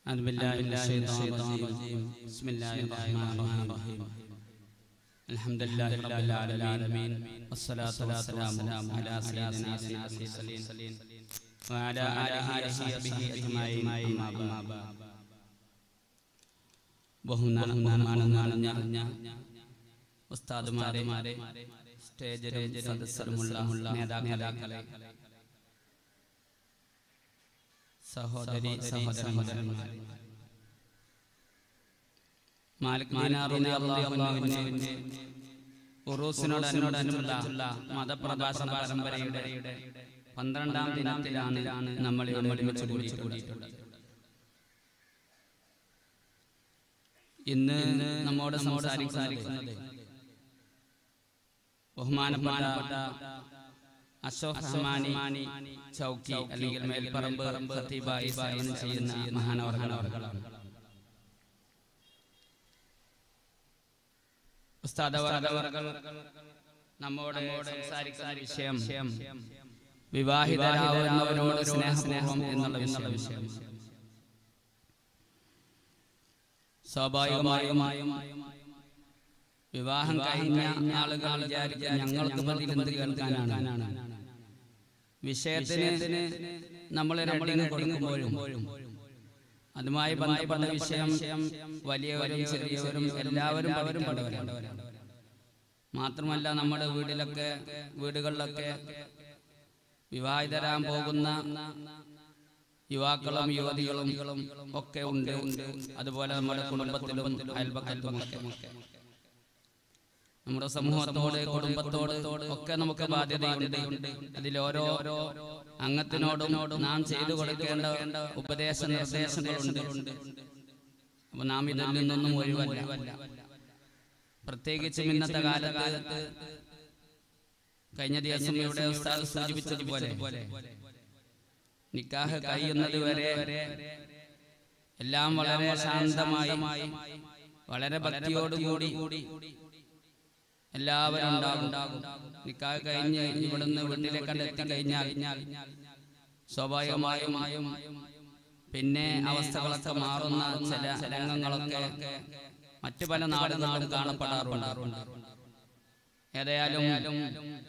أعوذ بالله من الشيطان الرجيم بسم الله الرحمن الرحيم الحمد لله رب العالمين والصلاة والسلام على سيدنا سيد المرسلين وعلى آله وصحبه أجمعين أما بعد ബഹുമാനം നിറഞ്ഞ ഉസ്താദുമാരെ സ്റ്റേജിലും സദസ്സലുമുള്ള നേതാക്കളെ സഹോദരി സഹോദരന്മാരെ മാലിക് ദീനാറിന്റെ ഉറൂസിനോടനുബന്ധിച്ചുള്ള മതപ്രഭാഷണ പരമ്പരയുടെ പന്ത്രണ്ടാം ദിനത്തിലാണ് നമ്മൾ ഇവിടെ ഒരുമിച്ച് കൂടിയിട്ടുള്ളത് ഇന്ന് നമ്മോട് സംസാരിക്കുന്നത് ബഹുമാനപ്പെട്ട അശോക് റഹ്മാനി ചൗക്കി അല്ലെങ്കിൽ മേൽപ്പറമ്പ് ഖത്തീബായി സേവനം ചെയ്യുന്ന മഹാനവർകളാണ് ഉസ്താദവർകൾ നമ്മോട് സംസാരിക്കുന്ന വിഷയം വിവാഹിതരാവുന്നവരോട് സ്നേഹസ്നേഹം എന്നുള്ള വിഷയം സ്വാഭാവികമായും വിവാഹം കഴിഞ്ഞ ആളുകൾ വിചാരിക്കും ഞങ്ങൾക്ക് പതിൽ എന്ത് കേൾക്കാനാണ് വിഷയത്തിന് നമ്മൾ രണ്ടിന് കൊടുക്കുമ്പോഴും അതുമായി ബന്ധപ്പെട്ട വിഷയം വലിയവരും ചെറിയവരും എല്ലാവരും അവരും പഠിക്കുന്നവരാണ് മാത്രമല്ല നമ്മുടെ വീട്ടിലൊക്കെ വീടുകളിലൊക്കെ വിവാഹിതരാൻ പോകുന്ന യുവാക്കളും യുവതികളും ഒക്കെ ഉണ്ട് അതുപോലെ നമ്മുടെ കുടുംബത്തിലും അയൽപക്കത്തും ഒക്കെ നമ്മുടെ സമൂഹത്തോട് കുടുംബത്തോട് ഒക്കെ നമുക്ക് ബാധ്യതയുണ്ട് അതിൽ ഓരോ അംഗത്തിനോടും നാം ചെയ്തു കൊടുക്കേണ്ട ഉപദേശ നിർദ്ദേശങ്ങളുണ്ട് അപ്പൊ നാം ഇതിൽ നിന്നൊന്നും ഒഴിവല്ല പ്രത്യേകിച്ചും ഇന്നത്തെ കാലത്ത് കഴിഞ്ഞ ദിവസം ഇവിടെ ഉസ്താദ് സൂചിപ്പിച്ചതുപോലെ നിക്കാഹ് കഴിയുന്നത് വരെ എല്ലാം വളരെ ശാന്തമായി വളരെ ഭക്തിയോടുകൂടി എല്ലാവരും ഉണ്ടാകും നിക്കാഹ് കഴിഞ്ഞ് ഇവിടുന്ന് വീട്ടിലേക്ക് എത്തി കഴിഞ്ഞാൽ സ്വാഭാവികമായും പിന്നെ അവസ്ഥകളൊക്കെ മാറുന്ന ചില രംഗങ്ങളൊക്കെ മറ്റു പല നാടുകളിലും കാണപ്പെടാറുണ്ട് ഏതായാലും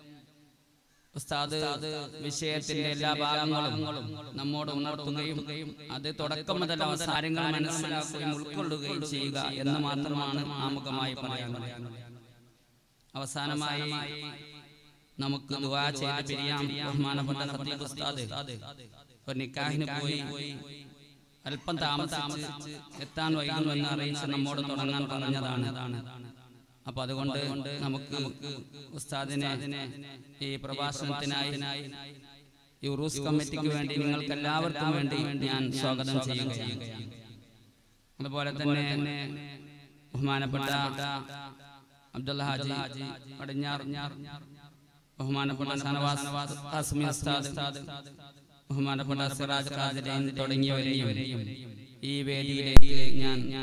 ഉസ്താദ് വിഷയത്തിന്റെ എല്ലാ ഭാഗങ്ങളും നമ്മോട് ഉണർത്തുകയും അത് തുടക്കം മുതൽ അവസാനങ്ങൾ മനസ്സിലാക്കുകയും ഉൾക്കൊള്ളുകയും ചെയ്യുക എന്ന് മാത്രമാണ് ആമുഖമായി പറയാനുള്ളത് അവസാനമായി നമുക്ക് ദുആ ചെയ്ത് പിരിയാം ബഹുമാനപ്പെട്ട ഖത്തീബ് ഉസ്താദ് ഒരു നിക്കാഹിന് പോയി അല്പം താമസിച്ച് എത്താൻ വൈകുമെന്ന് അറിയിച്ച് നമ്മോട് തുടങ്ങാൻ പറഞ്ഞതാണ് അപ്പൊ അതുകൊണ്ട് നമുക്ക് ഉസ്താദിനെ ഈ പ്രഭാഷണത്തിനായി ഈ ഉറൂസ് കമ്മിറ്റിക്ക് വേണ്ടി നിങ്ങൾക്ക് എല്ലാവർക്കും വേണ്ടി ഞാൻ സ്വാഗതം ചെയ്യുകയാണ് അതുപോലെ തന്നെ ബഹുമാനപ്പെട്ട അബ്ദുള്ള ഹാജി പടിഞ്ഞാർ ബഹുമാനപ്പെട്ട സനവാസ് ഹാസ്മി ഉസ്താദ് ബഹുമാനപ്പെട്ട സിറാജ് ഖാദിരൻ തുടങ്ങിയവരെയും ഈ വേദിയിലേക്ക് ഞാൻ ഞാൻ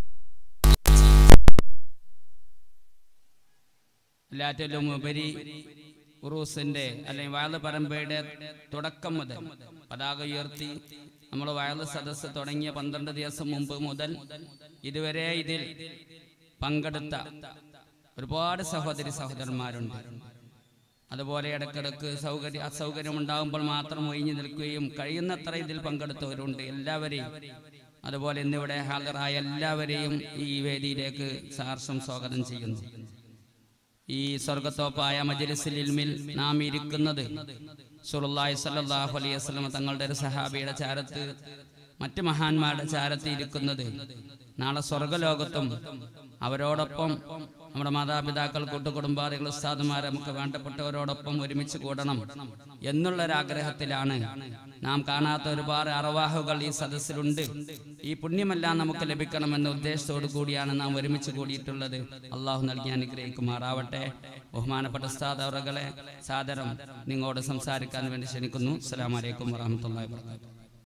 എല്ലാറ്റിലും ഉപരി ഉറൂസിന്റെ അല്ലെങ്കിൽ വയല് പരമ്പരയുടെ തുടക്കം മുതൽ പതാക ഉയർത്തി നമ്മൾ വയല് സദസ്സ് തുടങ്ങിയ പന്ത്രണ്ട് ദിവസം മുമ്പ് മുതൽ ഇതുവരെ ഇതിൽ പങ്കെടുത്ത ഒരുപാട് സഹോദരി സഹോദരന്മാരുണ്ട് അതുപോലെ ഇടക്കിടക്ക് സൗകര്യ അസൗകര്യം ഉണ്ടാകുമ്പോൾ മാത്രം ഒഴിഞ്ഞു നിൽക്കുകയും കഴിയുന്നത്ര ഇതിൽ പങ്കെടുത്തവരുണ്ട് എല്ലാവരെയും അതുപോലെ ഇന്നിവിടെ ഹാജറായ എല്ലാവരെയും ഈ വേദിയിലേക്ക് സാർഷം സ്വാഗതം ചെയ്യുന്നു ഈ സ്വർഗത്തോപ്പായ മജലിസിൽ ഇൽമിൽ നാം ഇരിക്കുന്നത് സുറുല്ലായി സല്ലാഹു അലൈഹി വസ്ലം തങ്ങളുടെ ഒരു സഹാബിയുടെ ചാരത്ത് മറ്റ് മഹാന്മാരുടെ ചാരത്ത് ഇരിക്കുന്നത് നാളെ സ്വർഗലോകത്തും അവരോടൊപ്പം നമ്മുടെ മാതാപിതാക്കൾ കൂട്ടുകുടുംബാദികൾ ഉസ്താദുമാർ നമുക്ക് വേണ്ടപ്പെട്ടവരോടൊപ്പം ഒരുമിച്ച് കൂടണം എന്നുള്ളൊരാഗ്രഹത്തിലാണ് നാം കാണാത്ത ഒരുപാട് അറവാഹുകൾ ഈ സദസ്സിലുണ്ട് ഈ പുണ്യമെല്ലാം നമുക്ക് ലഭിക്കണമെന്ന ഉദ്ദേശത്തോടു കൂടിയാണ് നാം ഒരുമിച്ച് കൂടിയിട്ടുള്ളത് അള്ളാഹു നൽകി അനുഗ്രഹിക്കുമാറാവട്ടെ ബഹുമാനപ്പെട്ട ഉസ്താദ് അവറുകളെ സാദരം നിങ്ങളോട് സംസാരിക്കാൻ വേണ്ടി ക്ഷണിക്കുന്നു അസ്സലാമലൈക്കും വാഹമത്തല്ലാ വാത്തു